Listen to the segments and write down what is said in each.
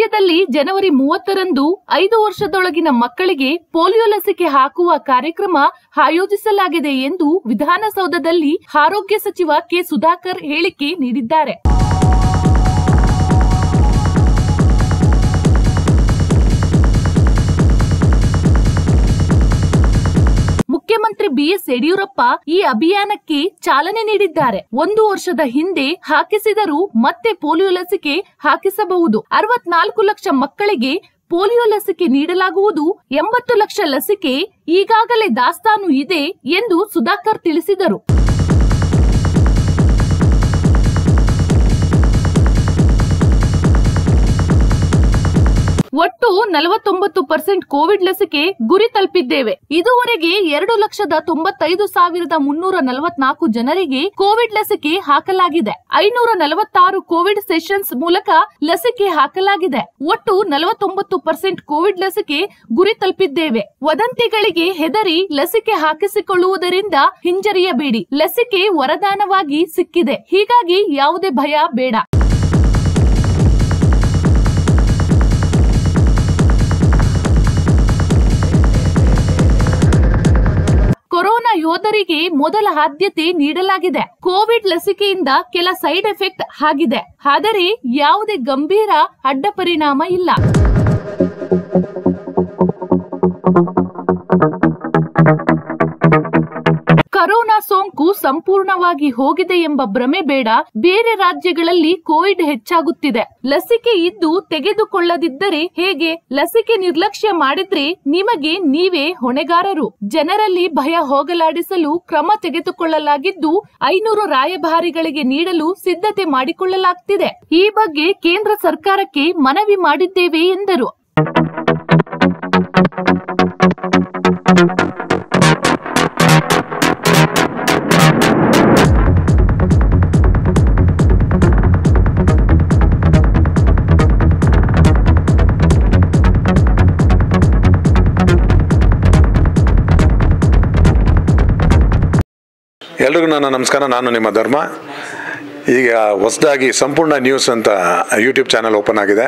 ರಾಜ್ಯದಲ್ಲಿ ಜನವರಿ ಮೂವತ್ತರಂದು ಐದು ವರ್ಷದೊಳಗಿನ ಮಕ್ಕಳಿಗೆ ಪೋಲಿಯೋ ಲಸಿಕೆ ಹಾಕುವ ಕಾರ್ಯಕ್ರಮ ಆಯೋಜಿಸಲಾಗಿದೆ ಎಂದು ವಿಧಾನಸೌಧದಲ್ಲಿ ಆರೋಗ್ಯ ಸಚಿವ ಕೆ ಸುಧಾಕರ್ ಹೇಳಿಕೆ ನೀಡಿದ್ದಾರೆ ಮುಖ್ಯಮಂತ್ರಿ ಬಿಎಸ್ ಯಡಿಯೂರಪ್ಪ ಈ ಅಭಿಯಾನಕ್ಕೆ ಚಾಲನೆ ನೀಡಿದ್ದಾರೆ ಒಂದು ವರ್ಷದ ಹಿಂದೆ ಹಾಕಿಸಿದರೂ ಮತ್ತೆ ಪೋಲಿಯೋ ಲಸಿಕೆ ಹಾಕಿಸಬಹುದು ಅರವತ್ನಾಲ್ಕು ಲಕ್ಷ ಮಕ್ಕಳಿಗೆ ಪೋಲಿಯೋ ಲಸಿಕೆ ನೀಡಲಾಗುವುದು ಎಂಬತ್ತು ಲಕ್ಷ ಲಸಿಕೆ ಈಗಾಗಲೇ ದಾಸ್ತಾನು ಇದೆ ಎಂದು ಸುಧಾಕರ್ ತಿಳಿಸಿದರು ಒಟ್ಟು ನಲವತ್ತೊಂಬತ್ತು ಪರ್ಸೆಂಟ್ ಕೋವಿಡ್ ಲಸಿಕೆ ಗುರಿ ತಲುಪಿದ್ದೇವೆ ಇದುವರೆಗೆ ಎರಡು ಲಕ್ಷದ ತೊಂಬತ್ತೈದು ಸಾವಿರದ ಮುನ್ನೂರ ನಲವತ್ನಾಲ್ಕು ಜನರಿಗೆ ಕೋವಿಡ್ ಲಸಿಕೆ ಹಾಕಲಾಗಿದೆ ಐನೂರ ನಲವತ್ತಾರು ಕೋವಿಡ್ ಸೆಷನ್ಸ್ ಮೂಲಕ ಲಸಿಕೆ ಹಾಕಲಾಗಿದೆ ಒಟ್ಟು ನಲವತ್ತೊಂಬತ್ತು ಪರ್ಸೆಂಟ್ ಕೋವಿಡ್ ಲಸಿಕೆ ಗುರಿ ತಲುಪಿದ್ದೇವೆ ವದಂತಿಗಳಿಗೆ ಹೆದರಿ ಲಸಿಕೆ ಹಾಕಿಸಿಕೊಳ್ಳುವುದರಿಂದ ಹಿಂಜರಿಯಬೇಡಿ ಲಸಿಕೆ ವರದಾನವಾಗಿ ಸಿಕ್ಕಿದೆ ಹೀಗಾಗಿ ಯಾವುದೇ ಭಯ ಬೇಡ ಕೊರೋನಾ ಯೋಧರಿಗೆ ಮೊದಲ ಆದ್ಯತೆ ನೀಡಲಾಗಿದೆ ಕೋವಿಡ್ ಲಸಿಕೆಯಿಂದ ಕೆಲ ಸೈಡ್ ಎಫೆಕ್ಟ್ ಆಗಿದೆ ಆದರೆ ಯಾವುದೇ ಗಂಭೀರ ಅಡ್ಡ ಪರಿಣಾಮ ಇಲ್ಲ ಕರೋನಾ ಸೋಂಕು ಸಂಪೂರ್ಣವಾಗಿ ಹೋಗಿದೆ ಎಂಬ ಭ್ರಮೆ ಬೇಡ ಬೇರೆ ರಾಜ್ಯಗಳಲ್ಲಿ ಕೋವಿಡ್ ಹೆಚ್ಚಾಗುತ್ತಿದೆ ಲಸಿಕೆ ಇದ್ದು ತೆಗೆದುಕೊಳ್ಳದಿದ್ದರೆ ಹೇಗೆ ಲಸಿಕೆ ನಿರ್ಲಕ್ಷ್ಯ ಮಾಡಿದ್ರೆ ನಿಮಗೆ ನೀವೇ ಹೊಣೆಗಾರರು ಜನರಲ್ಲಿ ಭಯ ಹೋಗಲಾಡಿಸಲು ಕ್ರಮ ತೆಗೆದುಕೊಳ್ಳಲಾಗಿದ್ದು ಐನೂರು ರಾಯಭಾರಿಗಳಿಗೆ ನೀಡಲು ಸಿದ್ಧತೆ ಮಾಡಿಕೊಳ್ಳಲಾಗ್ತಿದೆ ಈ ಬಗ್ಗೆ ಕೇಂದ್ರ ಸರ್ಕಾರಕ್ಕೆ ಮನವಿ ಮಾಡಿದ್ದೇವೆ ಎಂದರು ಎಲ್ರಿಗೂ ನನ್ನ ನಮಸ್ಕಾರ ನಾನು ನಿಮ್ಮ ಧರ್ಮ ಈಗ ಹೊಸದಾಗಿ ಸಂಪೂರ್ಣ ನ್ಯೂಸ್ ಅಂತ ಯೂಟ್ಯೂಬ್ ಚಾನಲ್ ಓಪನ್ ಆಗಿದೆ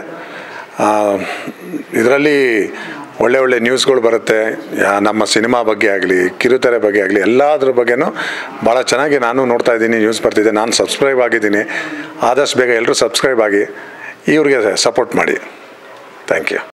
ಇದರಲ್ಲಿ ಒಳ್ಳೆ ಒಳ್ಳೆ ನ್ಯೂಸ್ಗಳು ಬರುತ್ತೆ ಯಾ- ನಮ್ಮ ಸಿನಿಮಾ ಬಗ್ಗೆ ಆಗಲಿ ಕಿರುತೆರೆ ಬಗ್ಗೆ ಆಗಲಿ ಎಲ್ಲದ್ರ ಬಗ್ಗೆನೂ ಭಾಳ ಚೆನ್ನಾಗಿ ನಾನು ನೋಡ್ತಾ ಇದ್ದೀನಿ ನ್ಯೂಸ್ ಬರ್ತಿದೆ ನಾನು ಸಬ್ಸ್ಕ್ರೈಬ್ ಆಗಿದ್ದೀನಿ ಆದಷ್ಟು ಬೇಗ ಎಲ್ಲರೂ ಸಬ್ಸ್ಕ್ರೈಬ್ ಆಗಿ ಇವ್ರಿಗೆ ಸಪೋರ್ಟ್ ಮಾಡಿ ಥ್ಯಾಂಕ್ ಯು